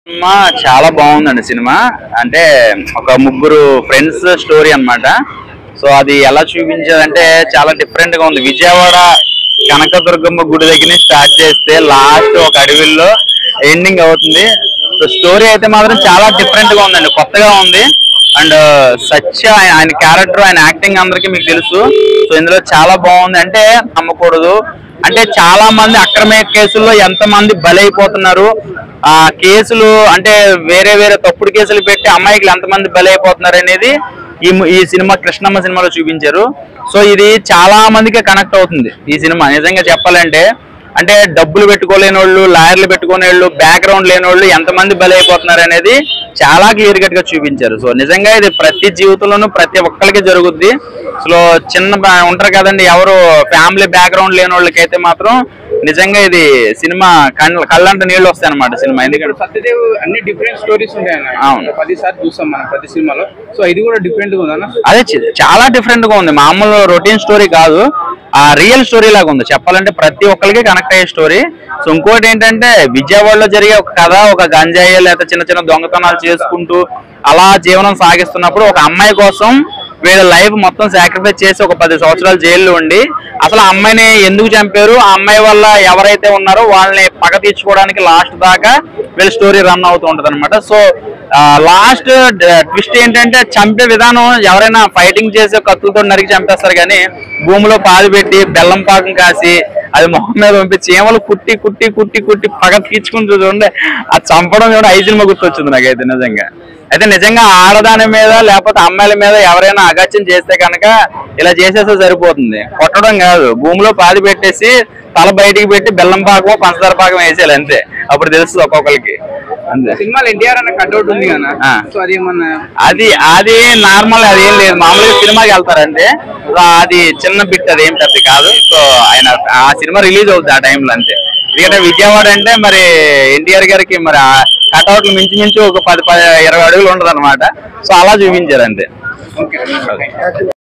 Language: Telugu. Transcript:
సినిమా చాలా బాగుందండి సినిమా అంటే ఒక ముగ్గురు ఫ్రెండ్స్ స్టోరీ అన్నమాట సో అది ఎలా చూపించారంటే చాలా డిఫరెంట్ గా ఉంది విజయవాడ కనకదుర్గమ్మ గుడి దగ్గర నుంచి స్టార్ట్ చేస్తే లాస్ట్ ఒక అడవిలో ఎండింగ్ అవుతుంది సో స్టోరీ అయితే మాత్రం చాలా డిఫరెంట్ గా ఉందండి కొత్తగా ఉంది అండ్ సత్య ఆయన- ఆయన క్యారెక్టర్ ఆయన యాక్టింగ్ అందరికీ మీకు తెలుసు సో ఇందులో చాలా బాగుంది అంటే నమ్మకూడదు అంటే చాలా మంది అక్రమ కేసుల్లో ఎంత మంది బలైపోతున్నారు ఆ కేసులు అంటే వేరే వేరే తప్పుడు కేసులు పెట్టి అమ్మాయికి ఎంతమంది బలైపోతున్నారు అనేది ఈ ము- ఈ సినిమా కృష్ణమ్మ సినిమాలో చూపించారు సో ఇది చాలా మందికి కనెక్ట్ అవుతుంది ఈ సినిమా నిజంగా చెప్పాలంటే అంటే డబ్బులు పెట్టుకోలేని వాళ్ళు లాయర్లు పెట్టుకునే వాళ్ళు బ్యాక్గ్రౌండ్ లేని వాళ్ళు ఎంతమంది బలైపోతున్నారు అనేది చాలా క్లియర్ కట్ గా చూపించారు సో నిజంగా ఇది ప్రతి జీవితంలోనూ ప్రతి ఒక్కరికి జరుగుద్ది సో చిన్న బ- ఉంటారు కదండి ఎవరు ఫ్యామిలీ బ్యాక్గ్రౌండ్ లేని వాళ్ళకైతే మాత్రం నిజంగా ఇది సినిమా కళ్ళ కళ్ళంట నీళ్ళు వస్తాయి అనమాట సినిమా ఎందుకంటే సత్యదేవ్ అన్ని డిఫరెంట్ స్టోరీస్ ఉంటాయి అన్న అవును. పది సార్లు చూస్తాం మనం ప్రతి సినిమాలో సో ఇది కూడా డిఫరెంట్ గా ఉందన్న అదే చి- చాలా డిఫరెంట్ గా ఉంది మామూలు రొటీన్ స్టోరీ కాదు ఆ రియల్ స్టోరీ లాగా ఉంది చెప్పాలంటే ప్రతి ఒక్కరికి కనెక్ట్ అయ్యే స్టోరీ సో ఇంకోటి ఏంటంటే విజయవాడలో జరిగే ఒక కథ ఒక గంజాయి లేదా చిన్న చిన్న దొంగతనాలు చేసుకుంటూ అలా జీవనం సాగిస్తున్నప్పుడు ఒక అమ్మాయి కోసం వీళ్ళ లైఫ్ మొత్తం సాక్రిఫైస్ చేసి ఒక పది సంవత్సరాలు జైల్లో ఉండి అసలు ఆ అమ్మాయిని ఎందుకు చంపారు ఆ అమ్మాయి వల్ల ఎవరైతే ఉన్నారో వాళ్ళని పగ తీర్చుకోవడానికి లాస్ట్ దాకా వీళ్ళ స్టోరీ రన్ అవుతూ ఉంటది అనమాట సో లాస్ట్ ట్విస్ట్ ఏంటంటే చంపే విధానం ఎవరైనా ఫైటింగ్ చేసి కత్తులతో నరికి చంపేస్తారు కానీ భూమిలో పాది పెట్టి బెల్లం పాకం కాసి అది మొహం మీద పంపి చీమలు కుట్టి కుట్టి కుట్టి కుట్టి పగ తీర్చుకుని చూడండి ఆ చంపడం కూడా ఐదు సినిమా గుర్తొచ్చింది నాకైతే నిజంగా అయితే నిజంగా ఆడదాని మీద లేకపోతే అమ్మాయిల మీద ఎవరైనా అగత్యం చేస్తే కనుక ఇలా చేసేస్తే సరిపోతుంది కొట్టడం కాదు భూమిలో పాది పెట్టేసి తల బయటికి పెట్టి బెల్లం పాకం పంచదార పాకం వేసేయాలి అంతే అప్పుడు తెలుస్తుంది ఒక్కొక్కరికి అంతే సినిమాలో ఎన్టీఆర్ అన్న కట్అవుట్ ఉంది కదా ఆ. సో అది ఏమన్నా అది అది నార్మల్ అది ఏం లేదు మామూలుగా సినిమాకి వెళ్తారంటే సో అది చిన్న బిట్ అది ఏం పెద్ద కాదు సో ఆయన ఆ సినిమా రిలీజ్ అవుతుంది ఆ టైంలో అంతే ఎందుకంటే విజయవాడ అంటే మరి ఎన్టీఆర్ గారికి మరి కట్అవుట్లు మించి మించి ఒక పది పది ఇరవై అడుగులు ఉండదు అనమాట సో అలా చూపించారు అంతే ఓకే